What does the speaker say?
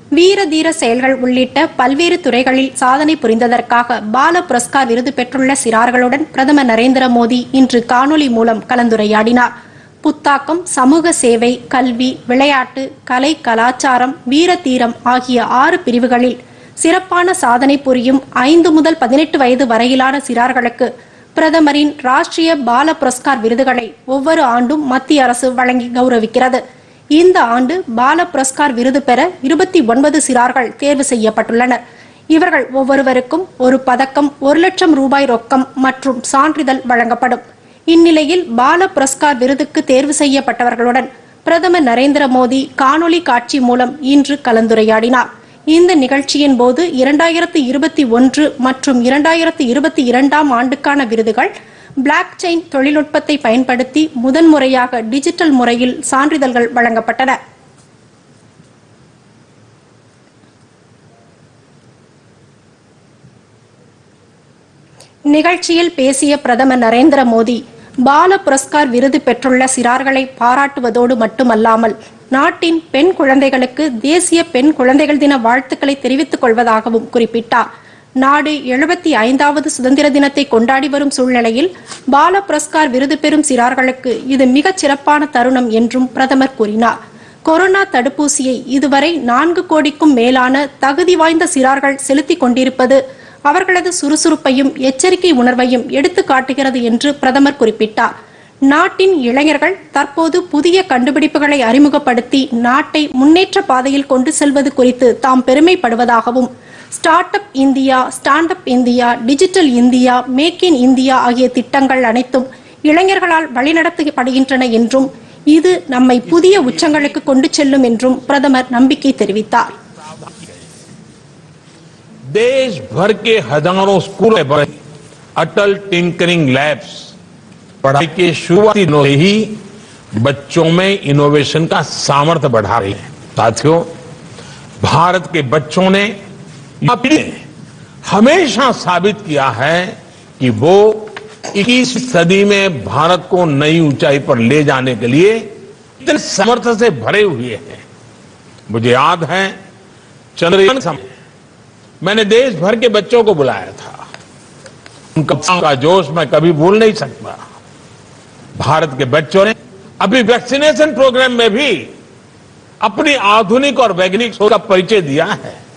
வீர தீர செயல்கள் உள்ளிட்ட பல்வேறு துறைகளில் சாதனை புரிந்ததற்காக பால புரஸ்கார் விருது பெற்றுள்ள சிறார்களுடன் பிரதமர் நரேந்திர மோடி இன்று காணொலி மூலம் கலந்துரையாடினார் புத்தாக்கம் சமூக சேவை கல்வி விளையாட்டு கலை கலாச்சாரம் வீரதீரம் ஆகிய ஆறு பிரிவுகளில் சிறப்பான சாதனை புரியும் ஐந்து முதல் பதினெட்டு வயது வரையிலான சிறார்களுக்கு பிரதமரின் ராஷ்டிரிய பால புரஸ்கார் விருதுகளை ஒவ்வொரு ஆண்டும் மத்திய அரசு வழங்கி கௌரவிக்கிறது இந்த ஆண்டு பால புரஸ்கார் விருது பெற இருபத்தி ஒன்பது சிறார்கள் தேர்வு செய்யப்பட்டுள்ளனர் இவர்கள் ஒவ்வொருவருக்கும் ஒரு பதக்கம் ஒரு லட்சம் ரூபாய் ரொக்கம் மற்றும் சான்றிதழ் வழங்கப்படும் இந்நிலையில் பால புரஸ்கார் விருதுக்கு தேர்வு செய்யப்பட்டவர்களுடன் பிரதமர் நரேந்திர மோடி காணொலி காட்சி மூலம் இன்று கலந்துரையாடினார் இந்த நிகழ்ச்சியின் போது இரண்டாயிரத்து இருபத்தி ஒன்று மற்றும் இரண்டாயிரத்து இருபத்தி இரண்டாம் ஆண்டுக்கான விருதுகள் பிளாக் செயின் தொழில்நுட்பத்தை பயன்படுத்தி முதன்முறையாக டிஜிட்டல் முறையில் சான்றிதழ்கள் வழங்கப்பட்டன நிகழ்ச்சியில் பேசிய பிரதமர் நரேந்திர மோடி பால புரஸ்கார் விருது பெற்றுள்ள சிறார்களை பாராட்டுவதோடு மட்டுமல்லாமல் நாட்டின் பெண் குழந்தைகளுக்கு தேசிய பெண் குழந்தைகள் தின வாழ்த்துக்களை தெரிவித்துக் கொள்வதாகவும் குறிப்பிட்டார் நாடு எழுபத்தி ஐந்தாவது சுதந்திர தினத்தை கொண்டாடி வரும் சூழ்நிலையில் பால புரஸ்கார் விருது பெறும் சிறார்களுக்கு இது மிகச் சிறப்பான தருணம் என்றும் பிரதமர் கூறினார் கொரோனா தடுப்பூசியை இதுவரை நான்கு கோடிக்கும் மேலான தகுதி வாய்ந்த சிறார்கள் செலுத்திக் கொண்டிருப்பது அவர்களது சுறுசுறுப்பையும் எச்சரிக்கை உணர்வையும் எடுத்து காட்டுகிறது என்று பிரதமர் குறிப்பிட்டார் நாட்டின் இளைஞர்கள் தற்போது புதிய கண்டுபிடிப்புகளை அறிமுகப்படுத்தி நாட்டை முன்னேற்ற பாதையில் கொண்டு செல்வது குறித்து தாம் பெருமைப்படுவதாகவும் start up India stand up India digital India make in India ஆகிய திட்டங்கள் அனைத்தும் இளைஞர்களால் வழிநடத்தப்படுகின்றன என்றும் இது நம்மை புதிய உச்சங்களுக்கு கொண்டு செல்லும் என்றும் பிரதமர் நம்பிக்கை தெரிவித்தார் देश भर के हजारों स्कूल में बने अटल टिंकरिंग लैब्स पढ़ाई के शुरुआती दिनों से ही बच्चों में इनोवेशन का सामर्थ्य बढ़ा रही है साथियों भारत के बच्चों ने युवा पीढ़ी ने हमेशा साबित किया है कि वो 21 सदी में भारत को नई ऊंचाई पर ले जाने के लिए इतने सामर्थ्य से भरे हुए हैं मुझे याद है चंद्रयान समय मैंने देश भर के बच्चों को बुलाया था उनका का जोश मैं कभी भूल नहीं सकता भारत के बच्चों ने अभी वैक्सीनेशन प्रोग्राम में भी अपनी आधुनिक और वैज्ञानिक सोच का परिचय दिया है